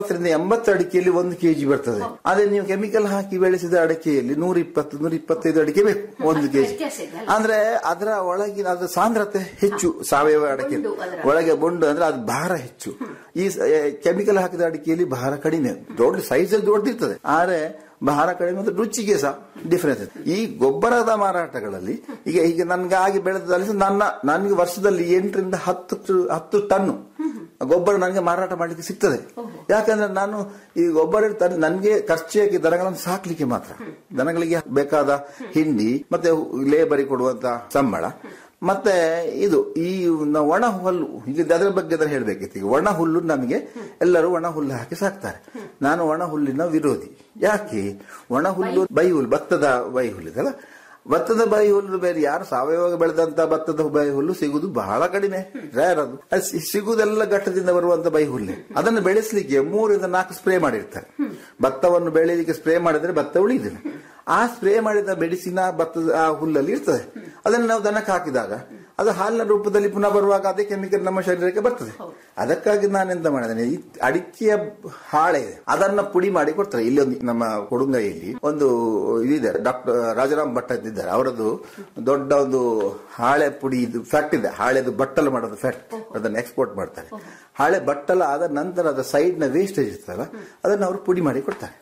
ಹತ್ತರಿಂದ ಎಂಬತ್ತು ಅಡಿಕೆಯಲ್ಲಿ ಒಂದು ಕೆಜಿ ಬರ್ತದೆ ಅದೇ ನೀವು ಕೆಮಿಕಲ್ ಹಾಕಿ ಬೆಳೆಸಿದ ಅಡಿಕೆಯಲ್ಲಿ ನೂರ ಇಪ್ಪತ್ತು ನೂರ ಇಪ್ಪತ್ತೈದು ಅಡಿಕೆ ಬೇಕು ಒಂದು ಕೆಜಿ ವ್ಯತ್ಯಾಸ ಇದೆ ಅಲ್ಲ? ಅಂದ್ರೆ ಅದರ ಒಳಗಿನ ಅದರ ಸಾಂದ್ರತೆ ಹೆಚ್ಚು ಸಾವಯವ ಅಡಿಕೆ ಬೊಂಡು ಅದರ. ಒಳಗೆ ಬೊಂಡು ಅಂದ್ರೆ ಅದು ಭಾರ ಹೆಚ್ಚು ಈ ಕೆಮಿಕಲ್ ಹಾಕಿದ ಅಡಿಕೆಯಲ್ಲಿ ಭಾರ ಕಡಿಮೆ ದೊಡ್ಡ ಸೈಜ್ ಅಲ್ಲಿ ದೊಡ್ಡದಿರ್ತದೆ ಆದ್ರೆ ಭಾರ ಕಡಿಮೆ ಮತ್ತು ರುಚಿಗೆ ಸಹ ಡಿಫರೆನ್ಸ್ ಇದೆ ಈ ಗೊಬ್ಬರದ ಮಾರಾಟಗಳಲ್ಲಿ ಈಗ ಈಗ ನನ್ಗಾಗಿ ಬೆಳೆದಲ್ಲಿ ನನ್ನ ನನಗೆ ವರ್ಷದಲ್ಲಿ ಎಂಟರಿಂದ ಹತ್ತು ಟು- ಹತ್ತು ಟನ್ನು ಗೊಬ್ಬರ ನನಗೆ ಮಾರಾಟ ಮಾಡ್ಲಿಕ್ಕೆ ಸಿಗ್ತದೆ ಯಾಕಂದ್ರೆ ನಾನು ಈ ಗೊಬ್ಬರ ತಂದು ನನಗೆ ಖರ್ಚಿಯಾಗಿ ದನಗಳನ್ನು ಸಾಕ್ಲಿಕ್ಕೆ ಮಾತ್ರ ದನಗಳಿಗೆ ಬೇಕಾದ ಹಿಂಡಿ ಮತ್ತೆ ಲೇಬರಿ ಕೊಡುವಂತ ಸಂಬಳ ಮತ್ತೆ ಇದು ಈ ನ- ಒಣ ಹುಲ್ಲು ಈಗ ಅದರ ಬಗ್ಗೆ ಅದರ ಹೇಳ್ಬೇಕಿತ್ತು ಈಗ ಒಣ ಹುಲ್ಲು ನಮಗೆ ಎಲ್ಲರೂ ಒಣ ಹುಲ್ಲು ಹಾಕಿ ಸಾಕ್ತಾರೆ ನಾನು ಒಣ ಹುಲ್ಲಿನ ವಿರೋಧಿ ಯಾಕೆ ಒಣ ಹುಲ್ಲು ಬೈ ಹುಲ್ಲು ಭತ್ತದ ಬೈ ಹುಲ್ಲು ಇದಲ್ಲ ಭತ್ತದ ಬೈ ಹುಲ್ಲು ಬೇರೆ ಯಾರು ಸಾವಯವ ಬೆಳೆದಂತ ಭತ್ತದ ಬೈ ಹುಲ್ಲು ಸಿಗುದು ಬಹಳ ಕಡಿಮೆ ರೇರ್ ಅದು ಅದು ಸಿ- ಸಿಗುದೆಲ್ಲ ಘಟ್ಟದಿಂದ ಬರುವಂತ ಬೈ ಹುಲ್ಲೆ ಅದನ್ನು ಬೆಳೆಸಲಿಕ್ಕೆ ಮೂರಿಂದ ನಾಲ್ಕು ಸ್ಪ್ರೇ ಮಾಡಿರ್ತಾರೆ ಭತ್ತವನ್ನು ಬೆಳೆಯಲಿಕ್ಕೆ ಸ್ಪ್ರೇ ಮಾಡಿದ್ರೆ ಭತ್ತ ಉಳಿದಿಲ್ಲ ಆ ಸ್ಪ್ರೇ ಮಾಡಿದ ಮೆಡಿಸಿನ ಭತ್ತದ ಆ ಹುಲ್ಲಲ್ಲಿ ಇರ್ತದೆ ಅದನ್ನು ನಾವು ದನಕ್ಕೆ ಹಾಕಿದಾಗ ಅದು ಹಾಲಿನ ರೂಪದಲ್ಲಿ ಪುನಃ ಬರುವಾಗ ಅದೇ ಕೆಮಿಕಲ್ ನಮ್ಮ ಶರೀರಕ್ಕೆ ಬರ್ತದೆ ಅದಕ್ಕಾಗಿ ನಾನು ಎಂತ ಮಾಡಿದ್ದೇನೆ ಈ ಅಡಿಕೆಯ ಹಾಳೆ ಇದೆ ಅದನ್ನ ಪುಡಿ ಮಾಡಿ ಕೊಡ್ತಾರೆ ಇಲ್ಲಿ ಒಂದು ನಮ್ಮ ಕೊಡುಂಗೈಯಲ್ಲಿ ಒಂದು ಇದಿದೆ ಡಾಕ್ಟರ್ ರಾಜಾರಾಮ್ ಭಟ್ ಅಂತ ಇದ್ದಾರೆ ಅವರದ್ದು ದೊಡ್ಡ ಒಂದು ಹಾಳೆ ಪುಡಿ ಇದು ಫ್ಯಾಕ್ಟ್ ಇದೆ ಹಾಳೆದು ಬಟ್ಟಲು ಮಾಡೋದು ಫ್ಯಾಕ್ಟ್ ಅದನ್ನ ಎಕ್ಸ್ಪೋರ್ಟ್ ಮಾಡ್ತಾರೆ ಹಾಳೆ ಬಟ್ಟಲ ಆದ ನಂತರ ಅದರ ಸೈಡ್ ನ ವೇಸ್ಟೇಜ್ ಇರ್ತಲ್ಲ ಅದನ್ನ ಅವರು ಪುಡಿ ಮಾಡಿ ಕೊಡ್ತಾರೆ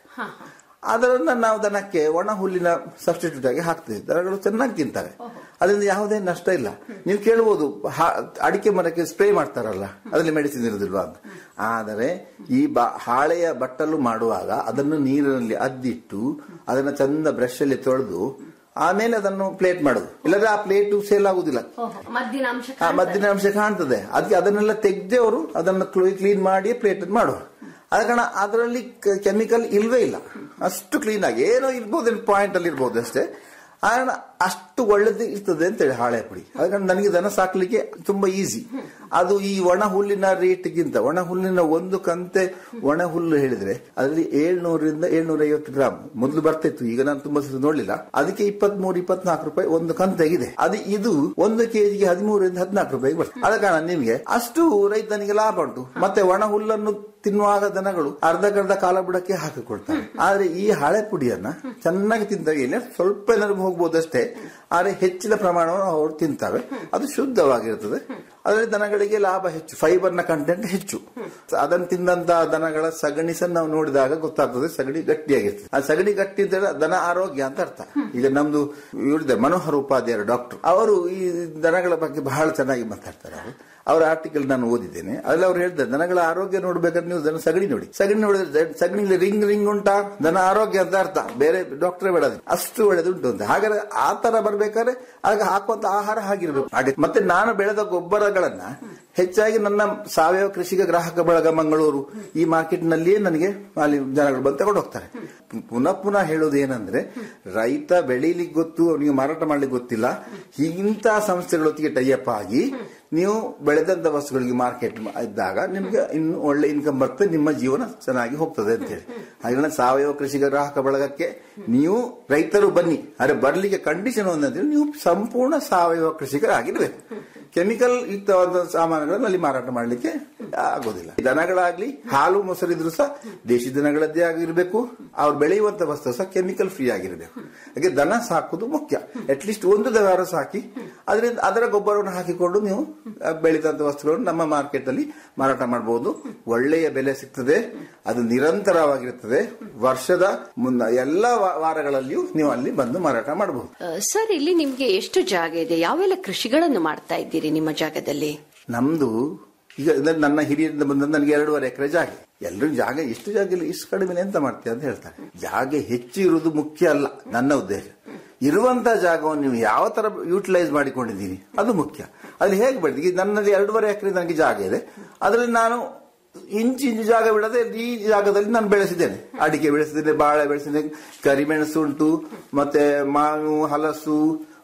ಅದನ್ನ ನಾವು ದನಕ್ಕೆ ಒಣ ಹುಲ್ಲಿನ ಸಬ್ಸ್ಟಿಟ್ಯೂಟ್ ಆಗಿ ಹಾಕ್ತೀವಿ ದನಗಳು ಚೆನ್ನಾಗಿ ತಿಂತಾರೆ ಅದರಿಂದ ಯಾವುದೇ ನಷ್ಟ ಇಲ್ಲ ನೀವು ಕೇಳ್ಬೋದು ಹಾ- ಅಡಿಕೆ ಮರಕ್ಕೆ ಸ್ಪ್ರೇ ಮಾಡ್ತಾರಲ್ಲ ಅದರಲ್ಲಿ ಮೆಡಿಸಿನ್ ಇರುದಿಲ್ವಾ ಅಂತ ಆದರೆ ಈ ಬ- ಹಾಳೆಯ ಬಟ್ಟಲು ಮಾಡುವಾಗ ಅದನ್ನು ನೀರಿನಲ್ಲಿ ಅದ್ದಿಟ್ಟು ಅದನ್ನ ಚಂದ ಬ್ರಷ್ ಅಲ್ಲಿ ತೊಳೆದು ಆಮೇಲೆ ಅದನ್ನು ಪ್ಲೇಟ್ ಮಾಡೋದು ಇಲ್ಲದ್ರೆ ಆ ಪ್ಲೇಟ್ ಸೇಲ್ ಆಗುದಿಲ್ಲ ಓಹೋ, ಮದ್ದಿನ ಅಂಶ ಆ ಕಾಣ್ತದೆ. ಮದ್ದಿನ ಅಂಶ ಕಾಣ್ತದೆ ಅದಕ್ಕೆ ಅದನ್ನೆಲ್ಲ ತೆಗ್ದೇ ಅವರು ಅದನ್ನು ಕ್ಲೀನ್ ಮಾಡಿ ಪ್ಲೇಟ್ ಮಾಡುವ ಆದ ಕಾರಣ ಅದರಲ್ಲಿ ಕೆಮಿಕಲ್ ಇಲ್ವೇ ಇಲ್ಲ ಅಷ್ಟು ಕ್ಲೀನ್ ಆಗಿ ಏನೋ ಇರ್ಬೋದು ಪಾಯಿಂಟ್ ಅಲ್ಲಿ ಇರ್ಬೋದು ಅಷ್ಟೇ ಆ ಕಾರಣ ಅಷ್ಟು ಒಳ್ಳೇದು ಇರ್ತದೆ ಅಂತೇಳಿ ಹಾಳೆ ಪುಡಿ ಆದ ಕಾರಣ ನನಗೆ ದನ ಸಾಕ್ಲಿಕ್ಕೆ ತುಂಬಾ ಈಸಿ ಅದು ಈ ಒಣ ಹುಲ್ಲಿನ ರೇಟ್ಗಿಂತ ಒಣ ಹುಲ್ಲಿನ ಒಂದು ಕಂತೆ ಒಣ ಹುಲ್ಲು ಹೇಳಿದ್ರೆ ಅದರಲ್ಲಿ ಏಳ್ನೂರಿಂದ ಏಳ್ನೂರ ಐವತ್ತು ಗ್ರಾಮ್ ಮೊದಲು ಬರ್ತಿತ್ತು ಈಗ ನಾನು ತುಂಬಾ ಸಲ ನೋಡ್ಲಿಲ್ಲ ಅದಕ್ಕೆ ಇಪ್ಪತ್ಮೂರು ಇಪ್ಪತ್ನಾಲ್ಕು ರೂಪಾಯಿ ಒಂದು ಕಂತೆಗಿದೆ ಅದು ಇದು ಒಂದು ಕೆಜಿಗೆ ಹದಿಮೂರರಿಂದ ಹದಿನಾಲ್ಕು ರೂಪಾಯಿ ಬರ್ತದೆ ಆದ ಕಾರಣ ನಿಮಗೆ ಅಷ್ಟು ರೈತನಿಗೆ ಲಾಭ ಉಂಟು ಮತ್ತೆ ಒಣ ಹುಲ್ಲನ್ನು ತಿನ್ನುವಾಗ ದನಗಳು ಅರ್ಧಕ್ಕರ್ಧ ಕಾಲ ಬುಡಕ್ಕೆ ಹಾಕಿಕೊಳ್ತಾರೆ ಆದ್ರೆ ಈ ಹಳೆ ಪುಡಿಯನ್ನ ಚೆನ್ನಾಗಿ ತಿಂದಾಗ ಏನೇ ಸ್ವಲ್ಪ ಏನಾದ್ರು ಹೋಗ್ಬೋದು ಅಷ್ಟೇ ಆದ್ರೆ ಹೆಚ್ಚಿನ ಪ್ರಮಾಣವನ್ನು ಅವರು ತಿಂತವೆ ಅದು ಶುದ್ಧವಾಗಿರ್ತದೆ ಅದರಲ್ಲಿ ದನಗಳಿಗೆ ಲಾಭ ಹೆಚ್ಚು ಫೈಬರ್ ನ ಕಂಟೆಂಟ್ ಹೆಚ್ಚು ಅದನ್ನು ತಿಂದಂತ ದನಗಳ ಸಗಣಿ ಸಹ ನಾವು ನೋಡಿದಾಗ ಗೊತ್ತಾಗ್ತದೆ ಸಗಣಿ ಗಟ್ಟಿಯಾಗಿರ್ತದೆ ಆ ಸಗಣಿ ಗಟ್ಟಿ ಅಂತ ಹೇಳಿದ್ರೆ ದನ ಆರೋಗ್ಯ ಅಂತ ಅರ್ಥ ಈಗ ನಮ್ದು ಇವರಿದೆ ಮನೋಹರ್ ಉಪಾಧ್ಯಾಯರು ಡಾಕ್ಟರ್ ಅವರು ಈ ದನಗಳ ಬಗ್ಗೆ ಬಹಳ ಚೆನ್ನಾಗಿ ಮಾತಾಡ್ತಾರೆ ಅವರು ಅವರ ಆರ್ಟಿಕಲ್ ನಾನು ಓದಿದ್ದೇನೆ ಅಲ್ಲಿ ಅವ್ರು ಹೇಳ್ತಾರೆ ದನಗಳ ಆರೋಗ್ಯ ನೋಡ್ಬೇಕಾದ್ರೆ ನೀವು ದನ ಸಗಣಿ ನೋಡಿ ಸಗಣಿ ನೋಡಿದ್ರೆ ಸಗಣಿಲಿ ರಿಂಗ್ ರಿಂಗ್ ಉಂಟಾ ದನ ಆರೋಗ್ಯ ಅಂತ ಅರ್ಥ ಬೇರೆ ಡಾಕ್ಟರ್ ಬೇಡ ಅದು. ಅಷ್ಟು ಒಳ್ಳೇದು ಉಂಟು ಅಂತ ಹಾಗಾದ್ರೆ ಆ ತರ ಬರ್ಬೇಕಾದ್ರೆ ಆಗ ಹಾಕುವಂತ ಆಹಾರ ಹಾಗಿರ್ಬೇಕು ಹಾಗೆ ಮತ್ತೆ ನಾನು ಬೆಳೆದ ಗೊಬ್ಬರಗಳನ್ನ ಹೆಚ್ಚಾಗಿ ನನ್ನ ಸಾವಯವ ಕೃಷಿಕ ಗ್ರಾಹಕ ಬಳಗ ಮಂಗಳೂರು ಈ ಮಾರ್ಕೆಟ್ ನಲ್ಲಿಯೇ ನನಗೆ ಅಲ್ಲಿ ಜನಗಳು ಬಂದು ತಗೊಂಡು ಹೋಗ್ತಾರೆ ಪುನಃ ಪುನಃ ಹೇಳೋದು ಏನಂದ್ರೆ ರೈತ ಬೆಳೀಲಿಕ್ಕೆ ಗೊತ್ತು ಅವನಿಗೆ ಮಾರಾಟ ಮಾಡ್ಲಿಕ್ಕೆ ಗೊತ್ತಿಲ್ಲ ಇಂಥ ಸಂಸ್ಥೆಗಳೊತ್ತಿಗೆ ಟೈಅಪ್ ಆಗಿ ನೀವು ಬೆಳೆದಂತ ವಸ್ತುಗಳಿಗೆ ಮಾರ್ಕೆಟ್ ಇದ್ದಾಗ ನಿಮ್ಗೆ ಇನ್ನು ಒಳ್ಳೆ ಇನ್ಕಮ್ ಬರ್ತದೆ ನಿಮ್ಮ ಜೀವನ ಚೆನ್ನಾಗಿ ಹೋಗ್ತದೆ ಅಂತ ಹೇಳಿ ಹಾಗೆ ಸಾವಯವ ಕೃಷಿಕ ಗ್ರಾಹಕ ಬಳಗಕ್ಕೆ ನೀವು ರೈತರು ಬನ್ನಿ ಆದ್ರೆ ಬರ್ಲಿಕ್ಕೆ ಕಂಡೀಷನ್ ಒಂದಂದ್ರೆ ನೀವು ಸಂಪೂರ್ಣ ಸಾವಯವ ಕೃಷಿಕರಾಗಿರ್ಬೇಕು ಕೆಮಿಕಲ್ ಯುಕ್ತವಾದ ಸಾಮಾನುಗಳನ್ನು ಅಲ್ಲಿ ಮಾರಾಟ ಮಾಡ್ಲಿಕ್ಕೆ ಆಗೋದಿಲ್ಲ ದನಗಳಾಗ್ಲಿ ಹಾಲು ಮೊಸರಿದ್ರು ಸಹ ದೇಶಿ ದನಗಳದ್ದೇ ಆಗಿರ್ಬೇಕು ಅವ್ರು ಬೆಳೆಯುವಂತ ವಸ್ತು ಸಹ ಕೆಮಿಕಲ್ ಫ್ರೀ ಆಗಿರ್ಬೇಕು ಹಾಗೆ ದನ ಸಾಕುದು ಮುಖ್ಯ ಅಟ್ಲೀಸ್ಟ್ ಒಂದು ದನ ಸಾಕಿ ಅದರಿಂದ ಅದರ ಗೊಬ್ಬರವನ್ನು ಹಾಕಿಕೊಂಡು ನೀವು ಆ, ಬೆಳೆದಂತ ವಸ್ತುಗಳನ್ನು ನಮ್ಮ ಮಾರ್ಕೆಟ್ ಅಲ್ಲಿ ಮಾರಾಟ ಮಾಡಬಹುದು ಒಳ್ಳೆಯ ಬೆಲೆ ಸಿಗ್ತದೆ ಅದು ನಿರಂತರವಾಗಿರುತ್ತದೆ ವರ್ಷದ ಮುನ್ನ ಎಲ್ಲ ವಾ- ವಾರಗಳಲ್ಲಿಯೂ ನೀವು ಅಲ್ಲಿ ಬಂದು ಮಾರಾಟ ಮಾಡಬಹುದು ಆ, ಸರ್ ಇಲ್ಲಿ ನಿಮ್ಗೆ ಎಷ್ಟು ಜಾಗ ಇದೆ ಯಾವೆಲ್ಲ ಕೃಷಿಗಳನ್ನು ಮಾಡ್ತಾ ಇದ್ದೀರಿ ನಿಮ್ಮ ಜಾಗದಲ್ಲಿ ನಮ್ದು ಈಗ ಅಂದ್ರೆ ನನ್ನ ಹಿರಿಯರಿಂದ ಬಂದ ನನಗೆ ಎರಡೂವರೆ ಎಕರೆ ಜಾಗ ಎಲ್ಲರೂ ಜಾಗ ಎಷ್ಟು ಜಾಗ ಇಲ್ಲ ಇಷ್ಟು ಕಡಿಮೆ ಎಂತ ಮಾಡ್ತೀಯ ಅಂತ ಹೇಳ್ತಾರೆ ಜಾಗ ಹೆಚ್ಚು ಇರುವುದು ಮುಖ್ಯ ಅಲ್ಲ ನನ್ನ ಉದ್ದೇಶ ಇರುವಂತ ಜಾಗವನ್ನು ನೀವು ಯಾವ ತರ ಯೂಟಿಲೈಸ್ ಮಾಡಿಕೊಂಡಿದ್ದೀರಿ ಅದು ಮುಖ್ಯ ಅಲ್ಲಿ ಹೇಗೆ ಬೆಳೆದಿ ಈಗ ನನ್ನಲ್ಲಿ ಎರಡೂವರೆ ಎಕರೆ ನನಗೆ ಜಾಗ ಇದೆ ಅದರಲ್ಲಿ ನಾನು ಇಂಚು ಇಂಚು ಜಾಗ ಬಿಡದೆ ಈ ಜಾಗದಲ್ಲಿ ನಾನು ಬೆಳೆಸಿದ್ದೇನೆ ಅಡಿಕೆ ಬೆಳೆಸಿದ್ದೇನೆ ಬಾಳೆ ಬೆಳೆಸಿದ್ದೇನೆ ಕರಿಮೆಣಸು ಉಂಟು ಮತ್ತೆ ಮಾವು ಹಲಸು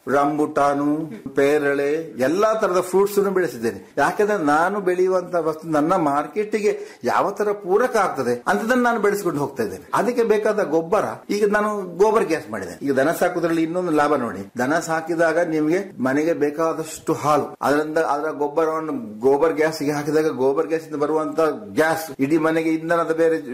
ರಂಬುಟಾನು ಪೇರಳೆ ಎಲ್ಲಾ ತರದ ಫ್ರೂಟ್ಸ್ ಬೆಳೆಸಿದ್ದೇನೆ ಯಾಕಂದ್ರೆ ನಾನು ಬೆಳೆಯುವಂತ ವಸ್ತು ನನ್ನ ಮಾರ್ಕೆಟ್ಗೆ ಯಾವ ತರ ಪೂರಕ ಆಗ್ತದೆ ಅಂತದನ್ನ ನಾನು ಬೆಳೆಸ್ಕೊಂಡು ಹೋಗ್ತಾ ಇದ್ದೇನೆ ಅದಕ್ಕೆ ಬೇಕಾದ ಗೊಬ್ಬರ ಈಗ ನಾನು ಗೋಬರ್ ಗ್ಯಾಸ್ ಮಾಡಿದೆ ಈಗ ದನ ಸಾಕುದ್ರಲ್ಲಿ ಇನ್ನೊಂದು ಲಾಭ ನೋಡಿ ದನ ಸಾಕಿದಾಗ ನಿಮಗೆ ಮನೆಗೆ ಬೇಕಾದಷ್ಟು ಹಾಲು ಅದರಿಂದ ಅದರ ಗೊಬ್ಬರವನ್ನು ಗೋಬರ್ ಗ್ಯಾಸ್ಗೆ ಹಾಕಿದಾಗ ಗೋಬರ್ ಗ್ಯಾಸ್ ಇಂದ ಬರುವಂತ ಗ್ಯಾಸ್ ಇಡೀ ಮನೆಗೆ ಇಂಧನದ ಬೇರೆ